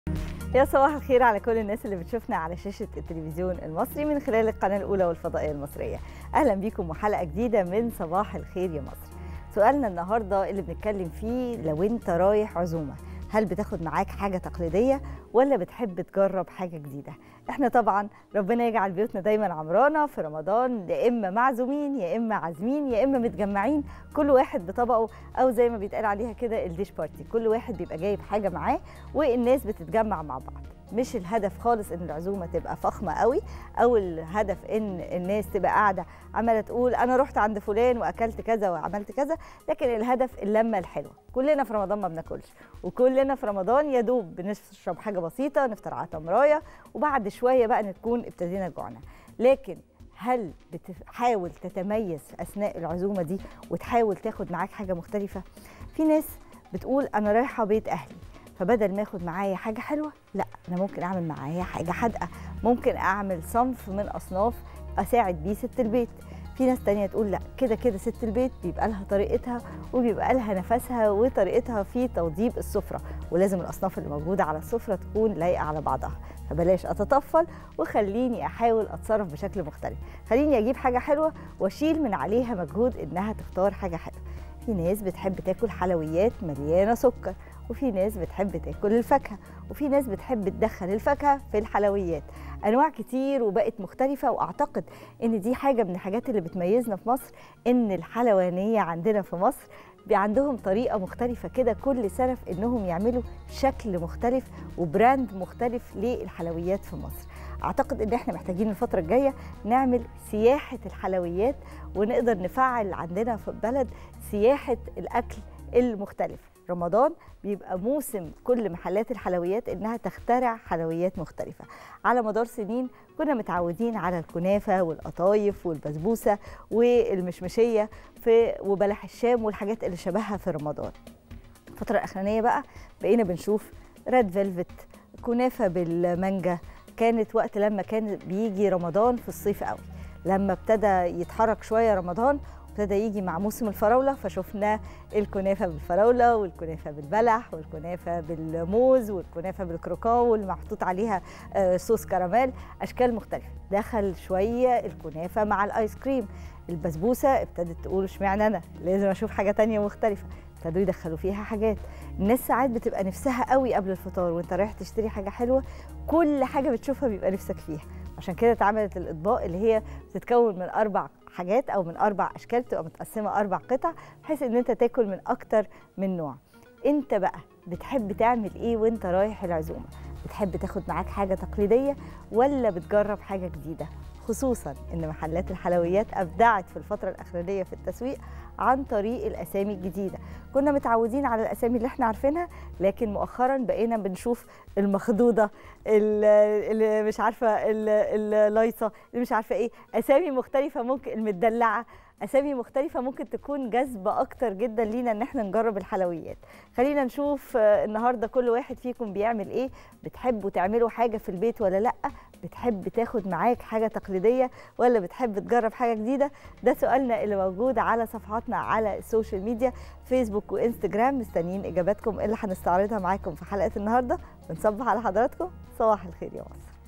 يا صباح الخير على كل الناس اللي بتشوفنا على شاشة التلفزيون المصري من خلال القناة الأولى والفضائية المصرية أهلا بيكم وحلقة جديدة من صباح الخير يا مصر سؤالنا النهاردة اللي بنتكلم فيه لو انت رايح عزومة هل بتاخد معاك حاجة تقليدية ولا بتحب تجرب حاجة جديدة احنا طبعا ربنا يجعل بيوتنا دايما عمرانة في رمضان يا إما معزومين يا إما عازمين يا إما متجمعين كل واحد بطبقه أو زي ما بيتقال عليها كده الديش بارتي كل واحد بيبقى جايب حاجة معاه والناس بتتجمع مع بعض مش الهدف خالص ان العزومه تبقى فخمه قوي او الهدف ان الناس تبقى قاعده عماله تقول انا رحت عند فلان واكلت كذا وعملت كذا لكن الهدف اللمه الحلوه كلنا في رمضان ما بناكلش وكلنا في رمضان يا دوب بنشرب حاجه بسيطه نفطر على تمرايه وبعد شويه بقى نكون ابتدينا جوعنا لكن هل بتحاول تتميز اثناء العزومه دي وتحاول تاخد معاك حاجه مختلفه في ناس بتقول انا رايحه بيت اهلي فبدل ما اخد معايا حاجه حلوه لا انا ممكن اعمل معايا حاجه حادقه ممكن اعمل صنف من اصناف اساعد بيه ست البيت في ناس تانية تقول لا كده كده ست البيت بيبقى لها طريقتها وبيبقى لها نفسها وطريقتها في توضيب السفرة ولازم الأصناف اللي موجودة على السفرة تكون لايقة على بعضها فبلاش أتطفل وخليني أحاول أتصرف بشكل مختلف خليني أجيب حاجة حلوة وأشيل من عليها مجهود إنها تختار حاجة حلوة في ناس بتحب تاكل حلويات مليانة سكر وفي ناس بتحب تاكل الفاكهه وفي ناس بتحب تدخل الفاكهه في الحلويات انواع كتير وبقت مختلفه واعتقد ان دي حاجه من الحاجات اللي بتميزنا في مصر ان الحلوانيه عندنا في مصر عندهم طريقه مختلفه كده كل سنه في انهم يعملوا شكل مختلف وبراند مختلف للحلويات في مصر اعتقد ان احنا محتاجين الفتره الجايه نعمل سياحه الحلويات ونقدر نفعل عندنا في البلد سياحه الاكل المختلف رمضان بيبقى موسم كل محلات الحلويات انها تخترع حلويات مختلفه على مدار سنين كنا متعودين على الكنافه والقطايف والبسبوسه والمشمشيه في وبلح الشام والحاجات اللي شبهها في رمضان الفتره الاخرانيه بقى بقينا بنشوف ريد فيلفت كنافه بالمانجا كانت وقت لما كان بيجي رمضان في الصيف قوي لما ابتدى يتحرك شويه رمضان ابتدى يجي مع موسم الفراوله فشفنا الكنافه بالفراوله والكنافه بالبلح والكنافه بالموز والكنافه بالكروكاو واللي محطوط عليها صوص كراميل اشكال مختلفه دخل شويه الكنافه مع الايس كريم البسبوسه ابتدت تقول اشمعنى انا لازم اشوف حاجه تانية مختلفه ابتدوا يدخلوا فيها حاجات الناس ساعات بتبقى نفسها قوي قبل الفطار وانت رايح تشتري حاجه حلوه كل حاجه بتشوفها بيبقى نفسك فيها عشان كده اتعملت الاطباق اللي هي بتتكون من اربع حاجات او من اربع اشكال بتبقى متقسمه اربع قطع بحيث ان انت تاكل من اكتر من نوع انت بقى بتحب تعمل ايه وانت رايح العزومه بتحب تاخد معاك حاجه تقليديه ولا بتجرب حاجه جديده خصوصا ان محلات الحلويات ابدعت في الفتره الاخرانيه في التسويق عن طريق الاسامي الجديده كنا متعودين على الاسامي اللي احنا عارفينها لكن مؤخرا بقينا بنشوف المخدوده اللي مش عارفه اللايصه اللي مش عارفه ايه اسامي مختلفه ممكن المدلعه اسامي مختلفه ممكن تكون جذبه اكتر جدا لينا ان احنا نجرب الحلويات خلينا نشوف النهارده كل واحد فيكم بيعمل ايه بتحبوا تعملوا حاجه في البيت ولا لا بتحب تاخد معاك حاجه تقليديه ولا بتحب تجرب حاجه جديده ده سؤالنا اللي موجود على صفحاتنا على السوشيال ميديا فيسبوك وانستجرام مستنيين اجاباتكم اللي هنستعرضها معاكم في حلقه النهارده بنصبح على حضراتكم صباح الخير يا مصر